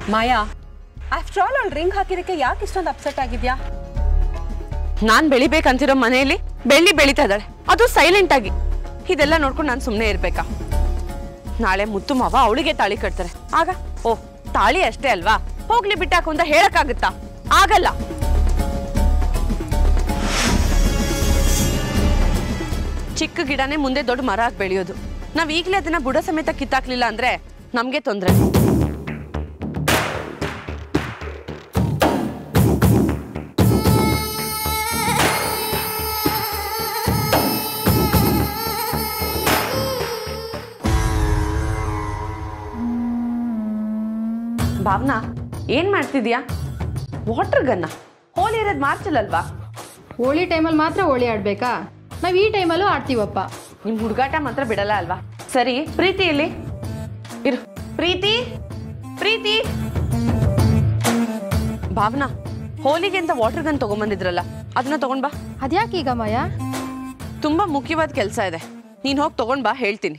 ಮಾಯಾ after all ಅವ್ಳು ring ಹಾಕಿದಕ್ಕೆ ಯಾಕೆ ಇಷ್ಟೊಂದು ಅಪ್ಸೆಟ್ ಆಗಿದ್ಯಾ ನಾನ್ ಬೆಳಿಬೇಕಂತಿರೋ ಮನೆಯಲ್ಲಿ ಬೆಳ್ಳಿ ಬೆಳಿತಾ ಇದ್ದಾಳೆ ಅದು ಸೈಲೆಂಟ್ ಆಗಿ ಇದೆಲ್ಲ ನೋಡ್ಕೊಂಡು ನಾನು ಸುಮ್ಮನೆ ಇರ್ಬೇಕಾ ನಾಳೆ ಮುತ್ತು ಮಾವ ಅವಳಿಗೆ ತಾಳಿ ಕಟ್ತಾರೆ ಆಗ ಓ ತಾಳಿ ಅಷ್ಟೇ ಅಲ್ವಾ ಹೋಗ್ಲಿ ಬಿಟ್ಟಾಕು ಅಂತ ಹೇಳಕ್ಕಾಗುತ್ತಾ ಆಗಲ್ಲ ಚಿಕ್ಕ ಗಿಡನೇ ಮುಂದೆ ದೊಡ್ಡ ಮರ ಆಗಿ ಬೆಳೆಯೋದು ನಾವ್ ಈಗಲೇ ಅದನ್ನ ಬುಡ ಸಮೇತ ಕಿತ್ತಾಕ್ಲಿಲ್ಲ ಅಂದ್ರೆ ನಮ್ಗೆ ತೊಂದ್ರೆ ಭಾವನಾ ಏನ್ ಮಾಡ್ತಿದ್ಯಾ ವಾಟರ್ ಗನ್ನ ಹೋಲಿ ಇರೋದು ಮಾರ್ಚಲ್ಲಲ್ವಾ ಹೋಳಿ ಟೈಮಲ್ಲಿ ಮಾತ್ರ ಹೋಳಿ ಆಡ್ಬೇಕಾ ನಾವು ಈ ಟೈಮಲ್ಲೂ ಆಡ್ತೀವಪ್ಪ ನಿಮ್ ಹುಡುಗಾಟ ಮಾತ್ರ ಬಿಡಲ್ಲ ಅಲ್ವಾ ಸರಿ ಪ್ರೀತಿ ಇಲ್ಲಿ ಇರು ಪ್ರೀತಿ ಪ್ರೀತಿ ಭಾವನಾ ಹೋಲಿಗೆ ಅಂತ ವಾಟರ್ ಗನ್ ತಗೊಂಬಂದಿದ್ರಲ್ಲ ಅದನ್ನ ತಗೊಂಡ್ ಬಾ ಅದ್ಯಾಕೆ ಈಗ ಮಾಯಾ ತುಂಬಾ ಮುಖ್ಯವಾದ ಕೆಲಸ ಇದೆ ನೀನ್ ಹೋಗಿ ತಗೊಂಡ್ ಬಾ ಹೇಳ್ತೀನಿ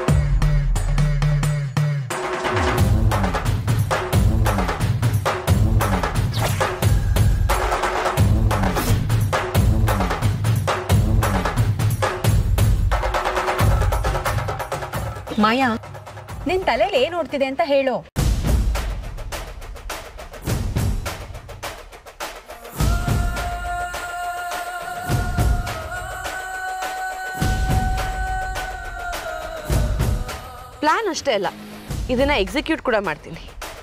ಮಾಯಾ ನಿನ್ ತಲೆಯಲ್ಲಿ ಏನ್ ಓಡ್ತಿದೆ ಅಂತ ಹೇಳು ಪ್ಲಾನ್ ಅಷ್ಟೇ ಅಲ್ಲ ಇದನ್ನ ಎಕ್ಸಿಕ್ಯೂಟ್ ಕೂಡ ಮಾಡ್ತೀನಿ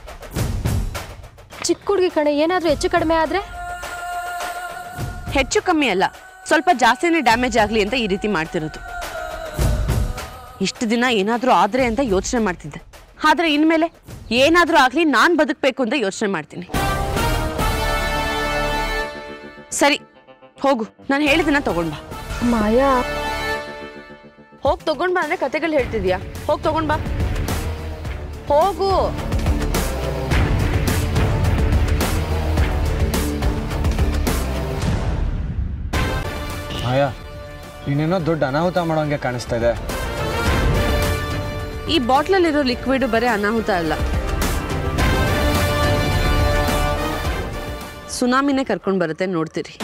ಚಿಕ್ಕ ಹುಡುಗಿ ಕಣೆ ಏನಾದರೂ ಹೆಚ್ಚು ಕಡಿಮೆ ಆದರೆ ಹೆಚ್ಚು ಕಮ್ಮಿ ಅಲ್ಲ ಸ್ವಲ್ಪ ಜಾಸ್ತಿನೇ ಡ್ಯಾಮೇಜ್ ಆಗಲಿ ಅಂತ ಈ ರೀತಿ ಮಾಡ್ತಿರೋದು ಇಷ್ಟು ದಿನ ಏನಾದರೂ ಆದ್ರೆ ಅಂತ ಯೋಚನೆ ಮಾಡ್ತಿದ್ದೆ ಆದ್ರೆ ಇನ್ಮೇಲೆ ಏನಾದರೂ ಆಗಲಿ ನಾನು ಬದುಕಬೇಕು ಅಂತ ಯೋಚನೆ ಮಾಡ್ತೀನಿ ಸರಿ ಹೋಗು ನಾನು ಹೇಳಿದನ್ನ ತಗೊಂಡ್ ಬಾ ಮಾಯಾ ಹೋಗಿ ತಗೊಂಡ್ ಬಾ ಅಂದ್ರೆ ಕತೆಗಳು ಹೇಳ್ತಿದ್ಯಾ ಹೋಗಿ ತಗೊಂಡ್ ಬಾ ಹೋಗು ಮಾಯಾ ನೀನೇನೋ ದೊಡ್ಡ ಅನಾಹುತ ಮಾಡೋಂಗೆ ಕಾಣಿಸ್ತಾ ಇದೆ ಈ ಬಾಟ್ಲಲ್ಲಿರೋ ಲಿಕ್ವಿಡ್ ಬರೀ ಅನಾಹುತ ಅಲ್ಲ ಸುನಾಮಿನೇ ಕರ್ಕೊಂಡು ಬರುತ್ತೆ ನೋಡ್ತೀರಿ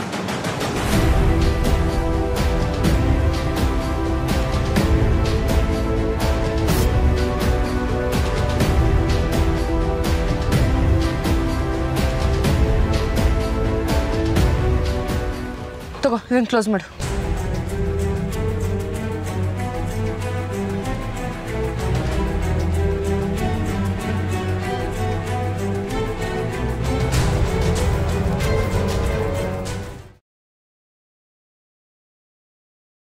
ತಗೋ ಇದನ್ನು ಕ್ಲೋಸ್ ಮಾಡು